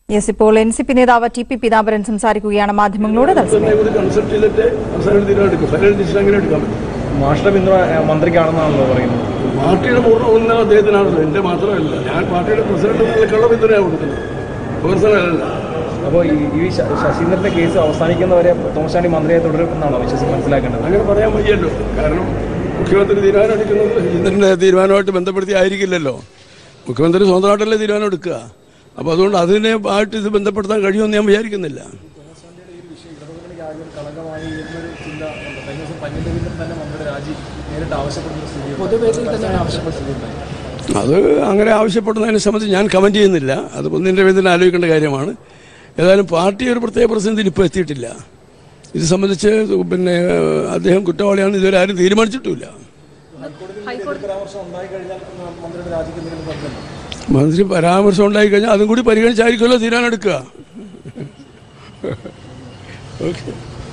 yes ഇപ്പോൾ N C P നേതാവ് T P Peethambaran സംസാരിക്കുകയാണ് മാധ്യമങ്ങളോട് തത്സമയം തന്നെ ഒരു കൺസെപ്റ്റ് ചെയ്തിട്ട് അവസാനം തീരുമാനം ഫൈനൽ ഡിസിഷൻ അങ്ങനെ എടുക്കാൻ പറ്റും മാഷ്ട പിന്തുണ ഏഹ്, മന്ത്രിക്കാണെന്നാണല്ലോ പറയുന്നത് പാർട്ടിയുടെ പൂർണ്ണ ഉന്നത അദ്ദേഹത്തിനാണല്ലോ എൻ്റെ മാത്രമല്ല ഞാൻ പാർട്ടിയുടെ പ്രസിഡന്റ് നിലക്കുള്ള പിന്തുണയാണ് കൊടുക്കുന്നത് പേഴ്സണൽ അല്ല അപ്പോൾ ഈ ഈ ശ- ശശീന്ദ്രന്റെ കേസ് അവസാനിക്കുന്നവരെ തോമസ് ചാണ്ടി മന്ത്രിയെ തുടരും എന്നാണോ വിശ്വസിച്ച് മനസ്സിലാക്കേണ്ടത് അങ്ങനെ പറയാൻ വയ്യല്ലോ കാരണം മുഖ്യമന്ത്രി തീരുമാനം എടുക്കുന്നത് ഇതിൻ്റെ തീരുമാനമായിട്ട് ബന്ധപ്പെടുത്തി ആയിരിക്കില്ലല്ലോ മുഖ്യമന്ത്രി സ്വന്തമായിട്ടല്ലേ തീരുമാനം എടുക്കുക അപ്പോൾ അതുകൊണ്ട് അതിനെ ആയിട്ട് ഇത് ബന്ധപ്പെടുത്താൻ കഴിയുമെന്ന് ഞാൻ വിചാരിക്കുന്നില്ല അത് അങ്ങനെ ആവശ്യപ്പെടുന്നതിനെ സംബന്ധിച്ച് ഞാൻ കമൻറ്റ് ചെയ്യുന്നില്ല അത് പൊന്നിൻ്റെ വേദന ആലോചിക്കേണ്ട കാര്യമാണ് ഏതായാലും പാർട്ടി ഒരു പ്രത്യേക പ്രതിസന്ധിയിൽ ഇപ്പോൾ എത്തിയിട്ടില്ല ഇത് സംബന്ധിച്ച് പിന്നെ അദ്ദേഹം കുറ്റവാളിയാണെന്ന് ഇതുവരെ ആരും തീരുമാനിച്ചിട്ടുമില്ല മന്ത്രി പരാമർശം ഉണ്ടായി കഴിഞ്ഞാൽ അതും കൂടി പരിഗണിച്ചായിരിക്കുമല്ലോ തീരുമാനം എടുക്കുക ഓക്കെ